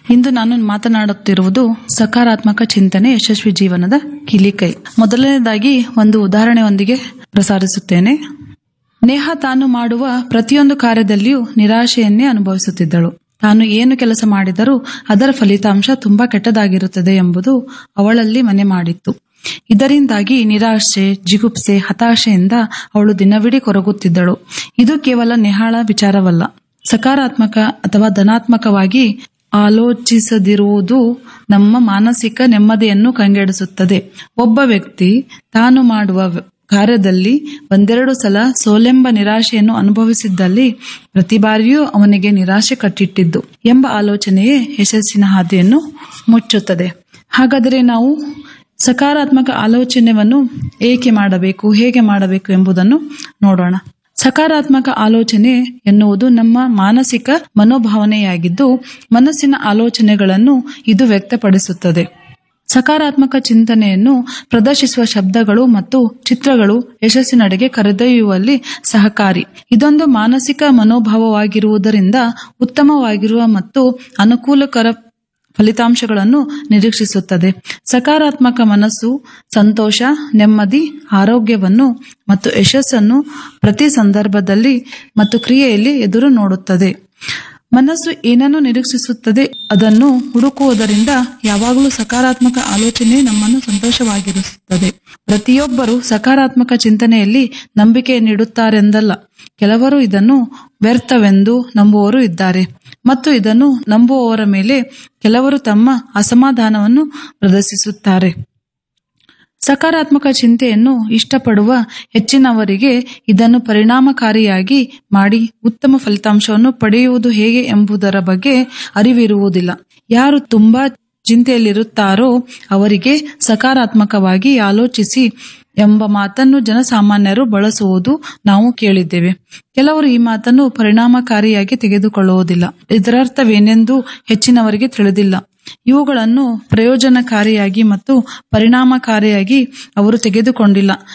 ಇಂದು ನಾನು ಮಾತನಾಡುತ್ತಿರುವುದು ಸಕಾರಾತ್ಮಕ ಚಿಂತನೆ ಯಶಸ್ವಿ ಜೀವನದ ಕಿಲಿಕೈ ಮೊದಲನೇದಾಗಿ ಒಂದು ಉದಾಹರಣೆಯೊಂದಿಗೆ ಪ್ರಸಾರಿಸುತ್ತೇನೆ ನೇಹ ತಾನು ಮಾಡುವ ಪ್ರತಿಯೊಂದು ಕಾರ್ಯದಲ್ಲಿಯೂ ನಿರಾಶೆಯನ್ನೇ ಅನುಭವಿಸುತ್ತಿದ್ದಳು ತಾನು ಏನು ಕೆಲಸ ಮಾಡಿದರೂ ಅದರ ಫಲಿತಾಂಶ ತುಂಬಾ ಕೆಟ್ಟದಾಗಿರುತ್ತದೆ ಎಂಬುದು ಅವಳಲ್ಲಿ ಮನೆ ಮಾಡಿತ್ತು ಇದರಿಂದಾಗಿ ನಿರಾಶೆ ಜಿಗುಪ್ಸೆ ಹತಾಶೆಯಿಂದ ಅವಳು ದಿನವಿಡೀ ಕೊರಗುತ್ತಿದ್ದಳು ಇದು ಕೇವಲ ನೇಹಾಳ ವಿಚಾರವಲ್ಲ ಸಕಾರಾತ್ಮಕ ಅಥವಾ ಧನಾತ್ಮಕವಾಗಿ ಆಲೋಚಿಸದಿರುವುದು ನಮ್ಮ ಮಾನಸಿಕ ನೆಮ್ಮದಿಯನ್ನು ಕಂಗೆಡಿಸುತ್ತದೆ ಒಬ್ಬ ವ್ಯಕ್ತಿ ತಾನು ಮಾಡುವ ವ- ಕಾರ್ಯದಲ್ಲಿ ಒಂದೆರಡು ಸಲ ಸೋಲೆಂಬ ನಿರಾಶೆಯನ್ನು ಅನುಭವಿಸಿದ್ದಲ್ಲಿ ಪ್ರತಿ ಬಾರಿಯೂ ಅವನಿಗೆ ನಿರಾಶೆ ಕಟ್ಟಿಟ್ಟಿದ್ದು ಎಂಬ ಆಲೋಚನೆಯೇ ಯಶಸ್ಸಿನ ಹಾದಿಯನ್ನು ಮುಚ್ಚುತ್ತದೆ ಹಾಗಾದರೆ ನಾವು ಸಕಾರಾತ್ಮಕ ಆಲೋಚನೆಯನ್ನು ಏಕೆ ಮಾಡಬೇಕು ಹೇಗೆ ಮಾಡಬೇಕು ಎಂಬುದನ್ನು ನೋಡೋಣ ಸಕಾರಾತ್ಮಕ ಆಲೋಚನೆ ಎನ್ನುವುದು ನಮ್ಮ ಮಾನಸಿಕ ಮನೋಭಾವನೆಯಾಗಿದ್ದು ಮನಸ್ಸಿನ ಆಲೋಚನೆಗಳನ್ನು ಇದು ವ್ಯಕ್ತಪಡಿಸುತ್ತದೆ ಸಕಾರಾತ್ಮಕ ಚಿಂತನೆಯನ್ನು ಪ್ರದರ್ಶಿಸುವ ಶಬ್ದಗಳು ಮತ್ತು ಚಿತ್ರಗಳು ಯಶಸ್ಸಿನಡೆಗೆ ಕರೆದೊಯ್ಯುವಲ್ಲಿ ಸಹಕಾರಿ ಇದೊಂದು ಮಾನಸಿಕ ಮನೋಭಾವವಾಗಿರುವುದರಿಂದ ಉತ್ತಮವಾಗಿರುವ ಮತ್ತು ಅನುಕೂಲಕರ ಫಲಿತಾಂಶಗಳನ್ನು ನಿರೀಕ್ಷಿಸುತ್ತದೆ ಸಕಾರಾತ್ಮಕ ಮನಸ್ಸು ಸಂತೋಷ ನೆಮ್ಮದಿ ಆರೋಗ್ಯವನ್ನು ಮತ್ತು ಯಶಸ್ಸನ್ನು ಪ್ರತಿ ಸಂದರ್ಭದಲ್ಲಿ ಮತ್ತು ಕ್ರಿಯೆಯಲ್ಲಿ ಎದುರು ನೋಡುತ್ತದೆ ಮನಸ್ಸು ಏನನ್ನು ನಿರೀಕ್ಷಿಸುತ್ತದೆ ಅದನ್ನು ಹುಡುಕುವುದರಿಂದ ಯಾವಾಗಲೂ ಸಕಾರಾತ್ಮಕ ಆಲೋಚನೆ ನಮ್ಮನ್ನು ಸಂತೋಷವಾಗಿರಿಸುತ್ತದೆ ಪ್ರತಿಯೊಬ್ಬರು ಸಕಾರಾತ್ಮಕ ಚಿಂತನೆಯಲ್ಲಿ ನಂಬಿಕೆ ನೀಡುತ್ತಾರೆಂದಲ್ಲ ಕೆಲವರು ಇದನ್ನು ವ್ಯರ್ಥವೆಂದು ನಂಬುವವರು ಇದ್ದಾರೆ ಮತ್ತು ಇದನ್ನು ನಂಬುವವರ ಮೇಲೆ ಕೆಲವರು ತಮ್ಮ ಅಸಮಾಧಾನವನ್ನು ಪ್ರದರ್ಶಿಸುತ್ತಾರೆ ಸಕಾರಾತ್ಮಕ ಚಿಂತೆಯನ್ನು ಇಷ್ಟಪಡುವ ಹೆಚ್ಚಿನವರಿಗೆ ಇದನ್ನು ಪರಿಣಾಮಕಾರಿಯಾಗಿ ಮಾಡಿ ಉತ್ತಮ ಫಲಿತಾಂಶವನ್ನು ಪಡೆಯುವುದು ಹೇಗೆ ಎಂಬುದರ ಬಗ್ಗೆ ಅರಿವಿರುವುದಿಲ್ಲ ಯಾರು ತುಂಬಾ ಚಿಂತೆಯಲ್ಲಿರುತ್ತಾರೋ ಅವರಿಗೆ ಸಕಾರಾತ್ಮಕವಾಗಿ ಆಲೋಚಿಸಿ ಎಂಬ ಮಾತನ್ನು ಜನಸಾಮಾನ್ಯರು ಬಳಸುವುದು ನಾವು ಕೇಳಿದ್ದೇವೆ ಕೆಲವರು ಈ ಮಾತನ್ನು ಪರಿಣಾಮಕಾರಿಯಾಗಿ ತೆಗೆದುಕೊಳ್ಳುವುದಿಲ್ಲ ಇದರರ್ಥವೇನೆಂದು ಹೆಚ್ಚಿನವರಿಗೆ ತಿಳಿದಿಲ್ಲ ಇವುಗಳನ್ನು ಪ್ರಯೋಜನಕಾರಿಯಾಗಿ ಮತ್ತು ಪರಿಣಾಮಕಾರಿಯಾಗಿ ಅವರು ತೆಗೆದುಕೊಂಡಿಲ್ಲ